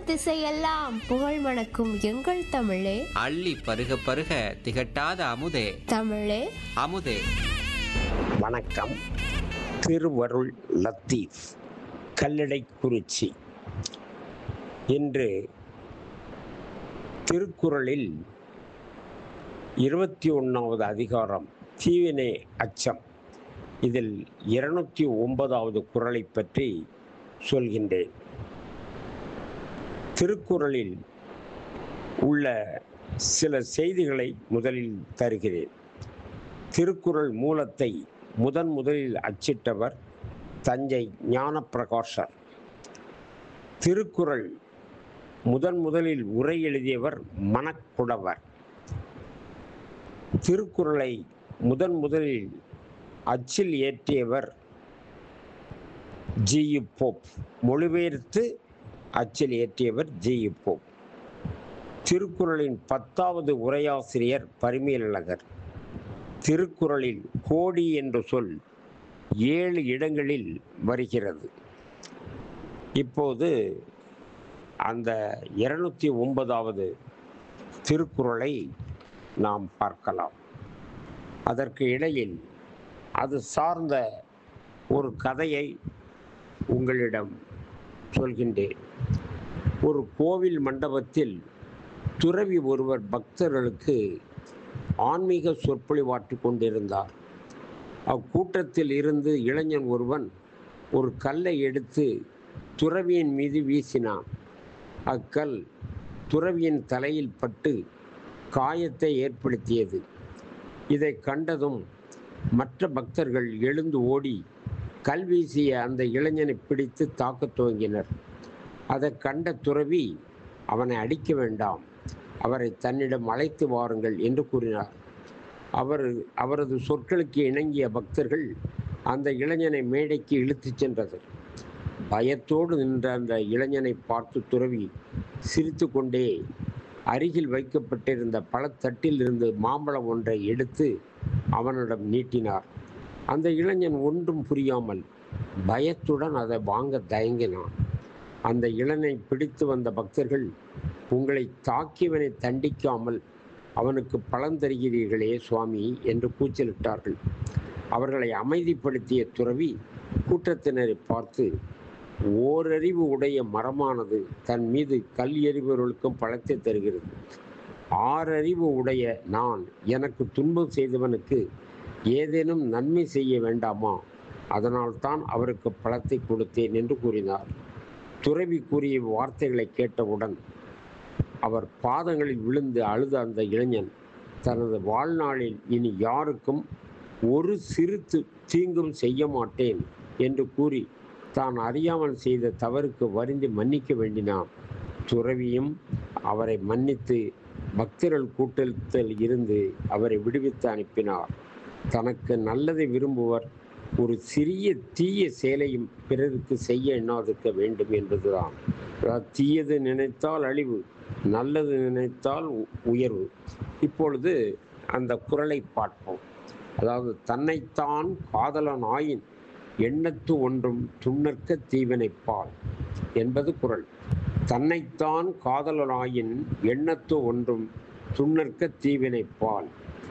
திசையெல்லாம் புகழ் மணக்கும் எங்கள் தமிழே அள்ளி பருக பருக திகட்டாத அமுதே தமிழே அமுதே வணக்கம் திருவருள் லத்தீஃப் கல்லடைக்குறிச்சி இன்று திருக்குறளில் இருபத்தி ஒன்றாவது அதிகாரம் தீவினை அச்சம் இதில் இருநூத்தி ஒன்பதாவது குறளை பற்றி சொல்கின்றேன் திருக்குறளில் உள்ள சில செய்திகளை முதலில் தருகிறேன் திருக்குறள் மூலத்தை முதன் முதலில் அச்சிட்டவர் தஞ்சை ஞானப்பிரகாஷர் திருக்குறள் முதன் முதலில் உரை எழுதியவர் மணக்குடவர் திருக்குறளை முதன் முதலில் அச்சில் ஏற்றியவர் ஜி யு போப் மொழிபெயர்த்து அச்சில் ஏற்றியவர் ஜி யு போப் திருக்குறளின் பத்தாவது உரையாசிரியர் பரிமேலழகர் திருக்குறளில் கோடி என்ற சொல் ஏழு இடங்களில் வருகிறது இப்போது அந்த இருநூத்தி ஒன்பதாவது திருக்குறளை நாம் பார்க்கலாம் அதற்கு இடையில் அது சார்ந்த ஒரு கதையை உங்களிடம் சொல்கின்றேன் ஒரு கோவில் மண்டபத்தில் துறவி ஒருவர் பக்தர்களுக்கு ஆன்மீக சொற்பொழிவாற்றி கொண்டிருந்தார் அக்கூட்டத்தில் இருந்து இளைஞன் ஒருவன் ஒரு கல்லை எடுத்து துறவியின் மீது வீசினான் அக்கல் துறவியின் தலையில் பட்டு காயத்தை ஏற்படுத்தியது இதை கண்டதும் மற்ற பக்தர்கள் எழுந்து ஓடி கல் வீசிய அந்த இளைஞனை பிடித்து தாக்கத் துவங்கினர் அதை கண்ட துறவி அவனை அடிக்க வேண்டாம் அவரை தன்னிடம் அழைத்து வாருங்கள் என்று கூறினார் அவர் அவரது சொற்களுக்கு இணங்கிய பக்தர்கள் அந்த இளைஞனை மேடைக்கு இழுத்துச் சென்றனர் பயத்தோடு நின்ற அந்த இளைஞனை பார்த்து துறவி சிரித்து கொண்டே அருகில் வைக்கப்பட்டிருந்த பழத்தட்டில் இருந்து மாம்பழம் ஒன்றை எடுத்து அவனிடம் நீட்டினார் அந்த இளைஞன் ஒன்றும் புரியாமல் பயத்துடன் அதை வாங்க தயங்கினான் அந்த இளனை பிடித்து வந்த பக்தர்கள் உங்களை தாக்கியவனை தண்டிக்காமல் அவனுக்கு பலன் தருகிறீர்களே சுவாமி என்று கூச்சலிட்டார்கள் அவர்களை அமைதிப்படுத்திய துறவி கூட்டத்தினரை பார்த்து ஓரறிவு உடைய மரமானது தன் மீது கல் எறிபவர்களுக்கும் பழத்தை தருகிறது ஆறறிவு உடைய நான் எனக்கு துன்பம் செய்தவனுக்கு ஏதேனும் நன்மை செய்ய வேண்டாமா அதனால்தான் அவருக்கு பழத்தை கொடுத்தேன் என்று கூறினார் துறவி கூறிய வார்த்தைகளை கேட்டவுடன் அவர் பாதங்களில் விழுந்து அழுத அந்த இளைஞன் தனது வாழ்நாளில் இனி யாருக்கும் ஒரு சிறு து- தீங்கும் செய்ய மாட்டேன் என்று கூறி தான் அறியாமல் செய்த தவறுக்கு வருந்தி மன்னிக்க வேண்டினான் துறவியும் அவரை மன்னித்து பக்தர்கள் கூட்டத்தில் இருந்து அவரை விடுவித்து அனுப்பினார் தனக்கு நல்லதை விரும்புவர் ஒரு சிறிய தீய செயலையும் பிறருக்கு செய்ய எண்ணாதிருக்க வேண்டும் என்பதுதான் அதாவது தீயது நினைத்தால் அழிவு நல்லது நினைத்தால் உ- உயர்வு இப்பொழுது அந்த குறளை பார்ப்போம் அதாவது தன்னைத்தான் காதலன் ஆயின் எண்ணத்து ஒன்றும் துண்ணற்க தீவினைப்பால் என்பது குறள் தன்னைத்தான் காதலனாயின் எண்ணத்து ஒன்றும் துண்ணற்க தீவினைப்பால்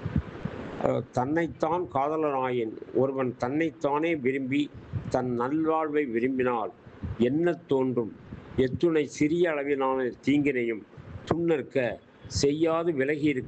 அஹ், தன்னைத்தான் காதலனாயின் ஒருவன் தன்னைத்தானே விரும்பி தன் நல்வாழ்வை விரும்பினால் என்ன தோன்றும் எத்துணை சிறிய அளவிலான தீங்கினையும் துண்ணற்க செய்யாது விலகி இருக்க